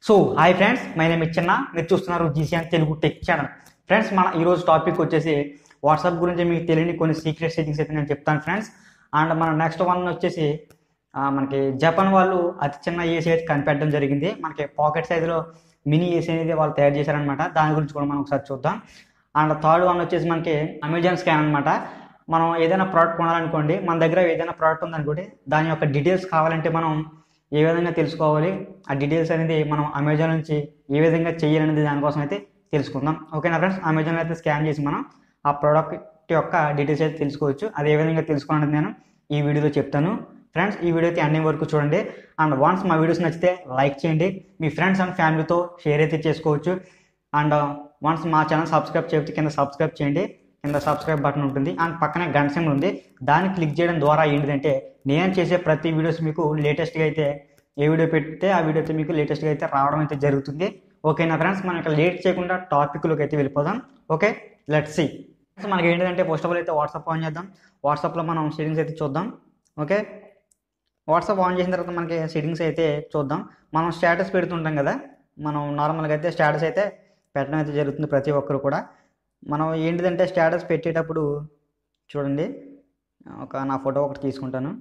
so hi friends my name Chinna మీరు చూస్తున్నారు GCN Telugu tech channel friends మన ఈరోజు టాపిక్ వచ్చేసి వాట్సాప్ గురించి మీకు తెలియని కొన్ని సీక్రెట్ సెట్టింగ్స్ అయితే నేను చెప్తాను ఫ్రెండ్స్ అండ్ మన నెక్స్ట్ వన్ వచ్చేసి ఆ, మనకి జపాన్ వాళ్ళు అతి చిన్న ఏసీ అయితే కనిపెట్టడం జరిగింది మనకి పాకెట్ సైజులో మినీ ఏసీ అనేది వాళ్ళు తయారు చేశారనమాట దాని గురించి కూడా మనం ఒకసారి చూద్దాం అండ్ థర్డ్ వన్ వచ్చేసి మనకి అమెజాన్ స్కాన్ అనమాట మనం ఏదైనా ప్రోడక్ట్ కొనాలనుకోండి మన దగ్గర ఏదైనా ప్రోడక్ట్ ఉందనుకోండి దాని యొక్క డీటెయిల్స్ కావాలంటే మనం ఏ విధంగా తెలుసుకోవాలి ఆ డీటెయిల్స్ అనేది మనం అమెజాన్ నుంచి ఏ విధంగా చేయాలనేది దానికోసం అయితే తెలుసుకుందాం ఓకేనా ఫ్రెండ్స్ అమెజాన్ అయితే స్కాన్ చేసి మనం ఆ ప్రోడక్ట్ యొక్క డీటెయిల్స్ అయితే తెలుసుకోవచ్చు అది ఏ విధంగా తెలుసుకోవాలనేది నేను ఈ వీడియోలో చెప్తాను ఫ్రెండ్స్ ఈ వీడియో అయితే ఎండింగ్ వరకు చూడండి అండ్ వన్స్ మా వీడియోస్ నచ్చితే లైక్ చేయండి మీ ఫ్రెండ్స్ అండ్ ఫ్యామిలీతో షేర్ అయితే చేసుకోవచ్చు అండ్ వన్స్ మా ఛానల్ సబ్స్క్రైబ్ చేస్తే కింద సబ్స్క్రైబ్ చేయండి కింద సబ్స్క్రైబ్ బటన్ ఉంటుంది అండ్ పక్కనే గంట సింబల్ ఉంది దాన్ని క్లిక్ చేయడం ద్వారా ఏంటిదంటే నేను చేసే ప్రతి వీడియోస్ మీకు లేటెస్ట్గా అయితే ఏ వీడియో పెడితే ఆ వీడియో అయితే మీకు లేటెస్ట్గా అయితే రావడం అయితే జరుగుతుంది ఓకేనా ఫ్రెండ్స్ మనం ఇక్కడ లేట్ చేయకుండా టాపిక్లోకి అయితే వెళ్ళిపోదాం ఓకే లెట్స్ సి మనకి ఏంటంటే ఫస్ట్ ఆఫ్ ఆల్ అయితే వాట్సాప్ ఆన్ చేద్దాం వాట్సాప్లో మనం సెట్టింగ్స్ అయితే చూద్దాం ఓకే వాట్సాప్ ఆన్ చేసిన తర్వాత మనకి సెట్టింగ్స్ అయితే చూద్దాం మనం స్టేటస్ పెడుతుంటాం కదా మనం నార్మల్గా అయితే స్టేటస్ అయితే పెట్టడం అయితే జరుగుతుంది ప్రతి ఒక్కరు కూడా మనం ఏంటిదంటే స్టేటస్ పెట్టేటప్పుడు చూడండి ఒక నా ఫోటో ఒకటి తీసుకుంటాను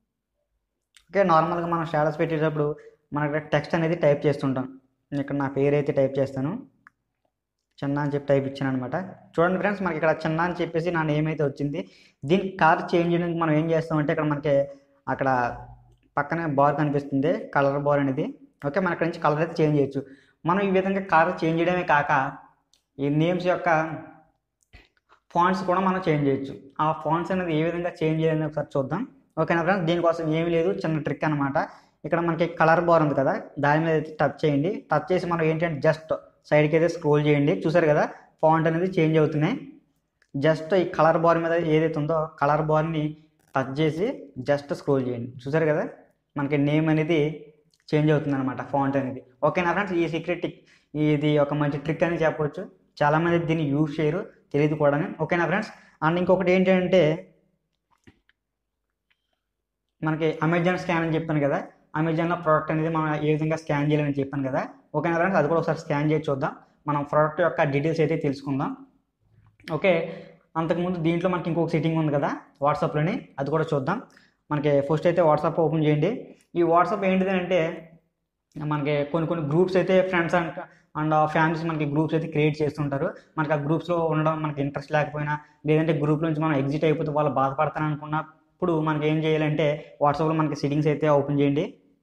ఓకే నార్మల్గా మనం స్టేటస్ పెట్టేటప్పుడు మనకి టెక్స్ట్ అనేది టైప్ చేస్తుంటాం నేను ఇక్కడ నా పేరు అయితే టైప్ చేస్తాను చిన్న అని చెప్పి టైప్ ఇచ్చాను అనమాట చూడండి ఫ్రెండ్స్ మనకి ఇక్కడ చిన్న అని చెప్పేసి నా నేమ్ అయితే వచ్చింది దీనికి కార్ చేంజ్ చేయడానికి మనం ఏం చేస్తామంటే ఇక్కడ మనకి అక్కడ పక్కనే బార్ కనిపిస్తుంది కలర్ బార్ అనేది ఓకే మన ఇక్కడ నుంచి కలర్ అయితే చేంజ్ చేయొచ్చు మనం ఈ విధంగా కార్ చేంజ్ చేయడమే కాక ఈ నేమ్స్ యొక్క ఫాంట్స్ కూడా మనం చేంజ్ చేయొచ్చు ఆ ఫాంట్స్ అనేది ఏ విధంగా చేంజ్ చేయాలని ఒకసారి చూద్దాం ఓకేనా ఫ్రెండ్స్ దీనికోసం ఏమీ లేదు చిన్న ట్రిక్ అనమాట ఇక్కడ మనకి కలర్ బార్ ఉంది కదా దాని మీద అయితే టచ్ చేయండి టచ్ చేసి మనం ఏంటంటే జస్ట్ సైడ్కి అయితే స్క్రోల్ చేయండి చూసారు కదా ఫాంట్ అనేది చేంజ్ అవుతున్నాయి జస్ట్ ఈ కలర్ బార్ మీద ఏదైతే ఉందో కలర్ బార్ని టచ్ చేసి జస్ట్ స్క్రోల్ చేయండి చూసారు కదా మనకి నేమ్ అనేది చేంజ్ అవుతుంది అనమాట ఫాంట్ అనేది ఓకేనా ఫ్రెండ్స్ ఈ సీక్రెట్ టిక్ ఇది ఒక మంచి ట్రిక్ అని చెప్పవచ్చు చాలామంది దీన్ని యూజ్ చేయరు తెలియదు కూడా ఓకేనా ఫ్రెండ్స్ అండ్ ఇంకొకటి ఏంటంటే మనకి అమెజాన్ స్కాన్ అని చెప్పాను కదా అమెజాన్లో ప్రోడక్ట్ అనేది మనం ఏ విధంగా స్కాన్ చేయాలని చెప్పాను కదా ఓకేనా ఫ్రెండ్స్ అది కూడా ఒకసారి స్కాన్ చేసి చూద్దాం మనం ప్రోడక్ట్ యొక్క డీటెయిల్స్ అయితే తెలుసుకుందాం ఓకే అంతకుముందు దీంట్లో మనకి ఇంకొక సెట్టింగ్ ఉంది కదా వాట్సాప్లోని అది కూడా చూద్దాం మనకి ఫస్ట్ అయితే వాట్సాప్ ఓపెన్ చేయండి ఈ వాట్సాప్ ఏంటిది అంటే మనకి కొన్ని కొన్ని గ్రూప్స్ అయితే ఫ్రెండ్స్ అండ్ అండ్ ఫ్యామిలీస్ మనకి గ్రూప్స్ అయితే క్రియేట్ చేస్తుంటారు మనకి ఆ గ్రూప్స్లో ఉండడం మనకి ఇంట్రెస్ట్ లేకపోయినా లేదంటే గ్రూప్ నుంచి మనం ఎగ్జిట్ అయిపోతే వాళ్ళు బాధపడతాను అనుకున్నప్పుడు మనకి ఏం చేయాలంటే వాట్సాప్లో మనకి సెట్టింగ్స్ అయితే ఓపెన్ చేయండి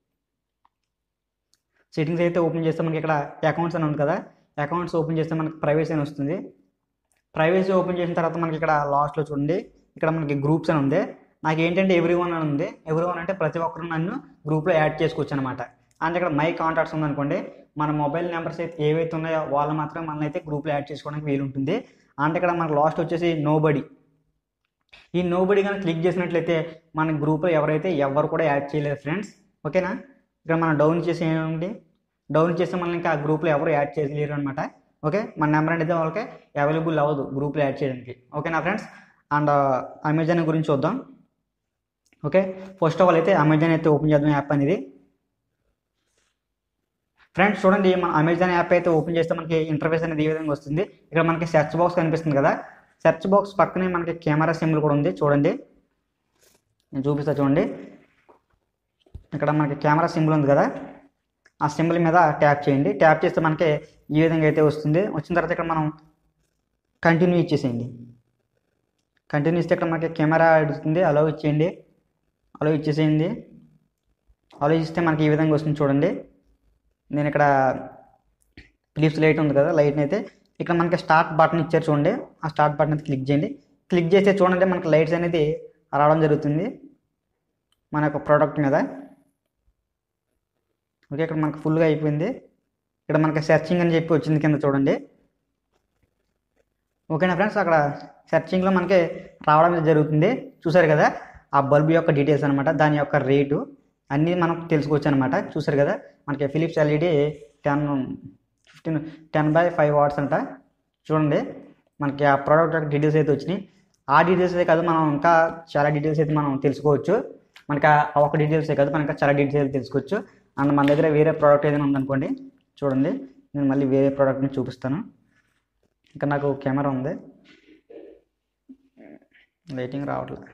సెట్టింగ్స్ అయితే ఓపెన్ చేస్తే మనకి ఇక్కడ అకౌంట్స్ అని ఉంది కదా అకౌంట్స్ ఓపెన్ చేస్తే మనకి ప్రైవసీ అని వస్తుంది ప్రైవసీ ఓపెన్ చేసిన తర్వాత మనకి ఇక్కడ లాస్ట్లో చూడండి ఇక్కడ మనకి గ్రూప్స్ అని ఉంది నాకు ఏంటంటే ఎవ్రీ వన్ అని ఉంది ఎవ్రీ వన్ అంటే ప్రతి ఒక్కరు నన్ను గ్రూప్లో యాడ్ చేసుకోవచ్చు అనమాట అంటే ఇక్కడ మై కాంటాక్ట్స్ ఉందనుకోండి మన మొబైల్ నెంబర్స్ అయితే ఏవైతే ఉన్నాయో వాళ్ళు మాత్రమే మనల్ని అయితే గ్రూప్లో యాడ్ చేసుకోవడానికి వీలు ఉంటుంది అంటే ఇక్కడ మనకు లాస్ట్ వచ్చేసి నో ఈ నో బడి కానీ క్లిక్ చేసినట్లయితే మన గ్రూప్లో ఎవరైతే ఎవరు కూడా యాడ్ చేయలేదు ఫ్రెండ్స్ ఓకేనా ఇక్కడ మనం డౌన్ చేసి ఏమండి డౌన్ చేస్తే మనల్ని ఇంకా ఆ గ్రూప్లో ఎవరు యాడ్ చేయలేరు అనమాట ఓకే మన నెంబర్ అనేది వాళ్ళకి అవైలబుల్ అవ్వదు గ్రూప్లో యాడ్ చేయడానికి ఓకేనా ఫ్రెండ్స్ అండ్ అమెజాన్ గురించి చూద్దాం ఓకే ఫస్ట్ ఆఫ్ ఆల్ అయితే అమెజాన్ అయితే ఓపెన్ చేద్దాం యాప్ అనేది ఫ్రెండ్స్ చూడండి మన అమెజాన్ యాప్ అయితే ఓపెన్ చేస్తే మనకి ఇంటర్ఫేస్ అనేది ఈ విధంగా వస్తుంది ఇక్కడ మనకి సెర్చ్ బాక్స్ కనిపిస్తుంది కదా సెర్చ్ బాక్స్ పక్కనే మనకి కెమెరా సింబల్ కూడా ఉంది చూడండి నేను చూపిస్తా చూడండి ఇక్కడ మనకి కెమెరా సింబల్ ఉంది కదా ఆ సింబల్ మీద ట్యాప్ చేయండి ట్యాప్ చేస్తే మనకి ఈ విధంగా అయితే వస్తుంది వచ్చిన తర్వాత ఇక్కడ మనం కంటిన్యూ ఇచ్చేసేయండి కంటిన్యూ ఇస్తే ఇక్కడ మనకి కెమెరా అడుగుతుంది అలో ఇచ్చేయండి అలో ఇచ్చేసేయండి అలో ఇస్తే మనకి ఈ విధంగా వస్తుంది చూడండి నేను ఇక్కడ ఫిలిప్స్ లైట్ ఉంది కదా లైట్ని అయితే ఇక్కడ మనకి స్టార్ట్ బటన్ ఇచ్చారు చూడండి ఆ స్టార్ట్ బటన్ అయితే క్లిక్ చేయండి క్లిక్ చేస్తే చూడండి మనకి లైట్స్ అనేది రావడం జరుగుతుంది మన యొక్క ప్రోడక్ట్ మీద ఓకే ఇక్కడ మనకు ఫుల్గా అయిపోయింది ఇక్కడ మనకి సెర్చింగ్ అని చెప్పి వచ్చింది కింద చూడండి ఓకేనా ఫ్రెండ్స్ అక్కడ సెర్చింగ్లో మనకి రావడం అనేది జరుగుతుంది చూసారు కదా ఆ బల్బ్ యొక్క డీటెయిల్స్ అనమాట దాని యొక్క రేటు అన్నీ మనం తెలుసుకోవచ్చు అనమాట చూసారు కదా మనకి Philips LED ten fifteen ten by five watts అంట చూడండి మనకి ఆ ప్రోడక్ట్ యొక్క డీటెయిల్స్ అయితే వచ్చినాయి ఆ డీటెయిల్స్ కాదు మనం ఇంకా చాలా డీటెయిల్స్ అయితే మనం తెలుసుకోవచ్చు మనకి ఆ ఒక డీటెయిల్సే కాదు మనకి చాలా డీటెయిల్స్ తెలుసుకోవచ్చు అండ్ మన దగ్గర వేరే ప్రోడక్ట్ ఏదైనా ఉందనుకోండి చూడండి నేను మళ్ళీ వేరే ప్రోడక్ట్ని చూపిస్తాను ఇంకా నాకు కెమెరా ఉంది లైటింగ్ రావట్లేదు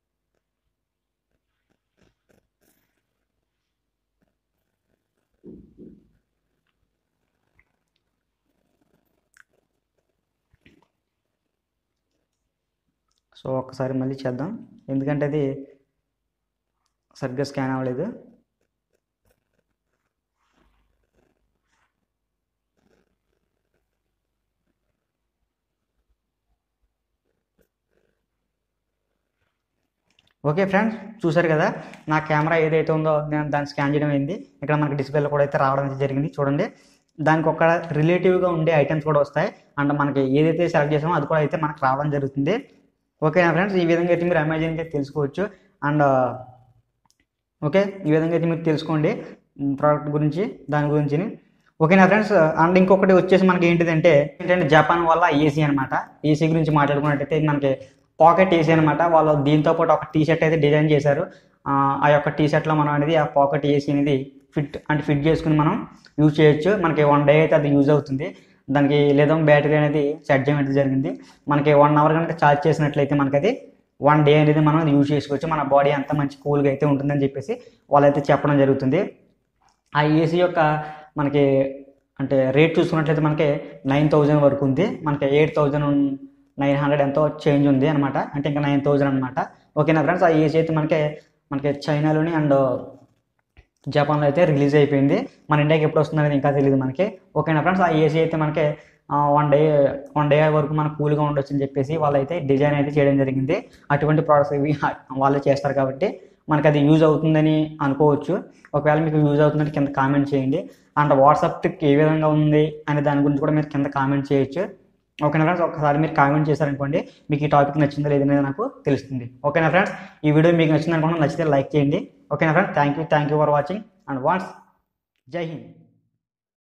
సో ఒక్కసారి మళ్ళీ చేద్దాం ఎందుకంటే అది సరిగ్గా స్కాన్ అవ్వలేదు ఓకే ఫ్రెండ్స్ చూసారు కదా నా కెమెరా ఏదైతే ఉందో నేను దాన్ని స్కాన్ చేయడం అయింది ఇక్కడ మనకి డిస్ప్లేలో కూడా అయితే రావడం అయితే జరిగింది చూడండి దానికి ఒక రిలేటివ్గా ఉండే ఐటమ్స్ కూడా వస్తాయి అండ్ మనకి ఏదైతే సెలెక్ట్ చేసామో అది కూడా అయితే మనకు రావడం జరుగుతుంది ఓకేనా ఫ్రెండ్స్ ఈ విధంగా అయితే మీరు అమెజాన్ అయితే తెలుసుకోవచ్చు అండ్ ఓకే ఈ విధంగా అయితే మీరు తెలుసుకోండి ప్రోడక్ట్ గురించి దాని గురించి ఓకేనా ఫ్రెండ్స్ అండ్ ఇంకొకటి వచ్చేసి మనకి ఏంటిదంటే ఏంటంటే జపాన్ వల్ల ఏసీ అనమాట ఏసీ గురించి మాట్లాడుకున్నట్టయితే మనకి పాకెట్ ఏసీ అనమాట వాళ్ళు దీంతో పాటు ఒక టీ షర్ట్ అయితే డిజైన్ చేశారు ఆ, ఆ యొక్క టీ షర్ట్లో మనం అనేది ఆ పాకెట్ ఏసీ అనేది ఫిట్ అంటే ఫిట్ చేసుకుని మనం యూజ్ చేయొచ్చు మనకి వన్ డే అయితే అది యూజ్ అవుతుంది దానికి లేదా బ్యాటరీ అనేది సెట్ చేయడం అయితే జరిగింది మనకి వన్ అవర్ కనుక ఛార్జ్ చేసినట్లయితే మనకి అది వన్ డే అనేది మనం అది యూజ్ చేసుకోవచ్చు మన బాడీ అంత మంచి కూల్గా అయితే ఉంటుందని చెప్పేసి వాళ్ళైతే చెప్పడం జరుగుతుంది ఆ ఏసీ యొక్క మనకి అంటే రేట్ చూసుకున్నట్లయితే మనకి నైన్ థౌజండ్ వరకు ఉంది మనకి ఎయిట్ థౌజండ్ నైన్ హండ్రెడ్ ఎంతో చేంజ్ ఉంది అనమాట అంటే ఇంకా నైన్ థౌజండ్ అనమాట ఓకేనా ఫ్రెండ్స్ ఆ ఏసీ అయితే మనకి మనకి చైనాలోని అండ్ జపాన్లో అయితే రిలీజ్ అయిపోయింది మన ఇండియాకి ఎప్పుడు వస్తుంది అనేది ఇంకా తెలియదు మనకి ఓకేనా ఫ్రెండ్స్ ఆ ఏసీ అయితే మనకి వన్ డే వన్ డే వరకు మనకు కూల్గా ఉండొచ్చు అని చెప్పేసి వాళ్ళైతే డిజైన్ అయితే చేయడం జరిగింది అటువంటి ప్రోడక్ట్స్ ఇవి వాళ్ళే చేస్తారు కాబట్టి మనకి అది యూజ్ అవుతుందని అనుకోవచ్చు ఒకవేళ మీకు యూజ్ అవుతుందంటే కింద కామెంట్ చేయండి అండ్ వాట్సాప్ ట్రిక్ ఏ విధంగా ఉంది అనే దాని గురించి కూడా మీరు కింద కామెంట్ చేయొచ్చు ఓకేనా ఫ్రెండ్స్ ఒకసారి మీరు కామెంట్ చేశారనుకోండి మీకు ఈ టాపిక్ నచ్చిందో లేదనేది నాకు తెలుస్తుంది ఓకేనా ఫ్రెండ్స్ ఈ వీడియో మీకు నచ్చింది అనుకోండి నచ్చితే లైక్ చేయండి ఓకేనా friends thank you thank you for watching and వాట్స్ జై హింద్